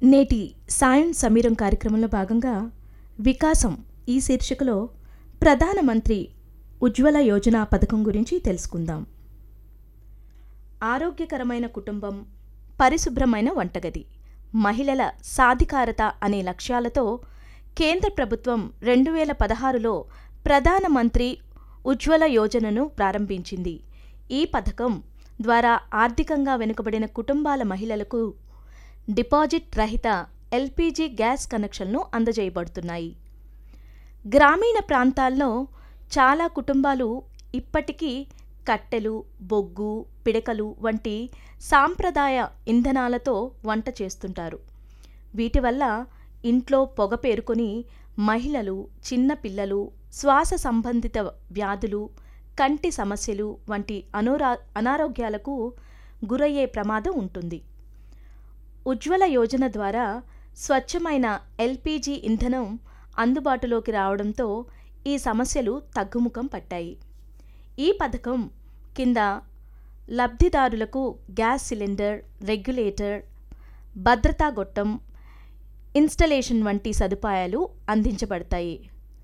నేటి సాయం సమీరం కార్యక్రమంలో భాగంగా వికాసం ఈ శీర్షికలో ప్రధానమంత్రి ఉజ్వల యోజన పథకం గురించి తెలుసుకుందాం ఆరోగ్యకరమైన కుటుంబం పరిశుభ్రమైన వంటగది మహిళల సాధికారత అనే లక్ష్యాలతో కేంద్ర ప్రభుత్వం రెండు వేల పదహారులో ప్రధానమంత్రి ఉజ్వల యోజనను ప్రారంభించింది ఈ పథకం ద్వారా ఆర్థికంగా వెనుకబడిన కుటుంబాల మహిళలకు డిపాజిట్ రహిత ఎల్పీజీ గ్యాస్ కనెక్షన్లు అందజేయబడుతున్నాయి గ్రామీణ ప్రాంతాల్లో చాలా కుటుంబాలు ఇప్పటికీ కట్టెలు బొగ్గు పిడకలు వంటి సాంప్రదాయ ఇంధనాలతో వంట చేస్తుంటారు వీటి వల్ల ఇంట్లో పొగ పేరుకొని మహిళలు చిన్నపిల్లలు శ్వాస సంబంధిత వ్యాధులు కంటి సమస్యలు వంటి అనురా అనారోగ్యాలకు గురయ్యే ప్రమాదం ఉంటుంది ఉజ్వల యోజన ద్వారా స్వచ్ఛమైన ఎల్పీజీ ఇంధనం అందుబాటులోకి రావడంతో ఈ సమస్యలు తగ్గుముఖం పట్టాయి ఈ పథకం కింద లబ్ధిదారులకు గ్యాస్ సిలిండర్ రెగ్యులేటర్ భద్రతా గొట్టం ఇన్స్టలేషన్ వంటి సదుపాయాలు అందించబడతాయి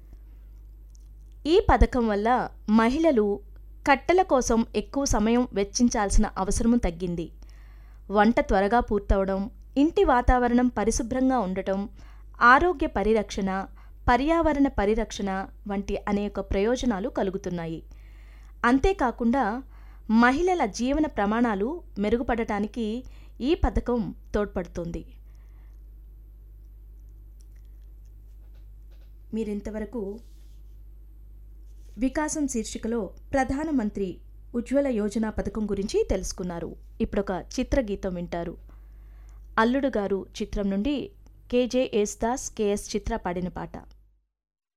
ఈ పథకం వల్ల మహిళలు కట్టెల కోసం ఎక్కువ సమయం వెచ్చించాల్సిన అవసరం తగ్గింది వంట త్వరగా పూర్తవడం ఇంటి వాతావరణం పరిశుభ్రంగా ఉండటం ఆరోగ్య పరిరక్షణ పర్యావరణ పరిరక్షణ వంటి అనేక ప్రయోజనాలు కలుగుతున్నాయి అంతేకాకుండా మహిళల జీవన ప్రమాణాలు మెరుగుపడటానికి ఈ పథకం తోడ్పడుతుంది మీరింతవరకు వికాసం శీర్షికలో ప్రధానమంత్రి ఉజ్వల యోజన పథకం గురించి తెలుసుకున్నారు ఇప్పుడొక చిత్రగీతం వింటారు అల్లుడు గారు చిత్రం నుండి K J Yesudas K S Chitra పాడిన పాట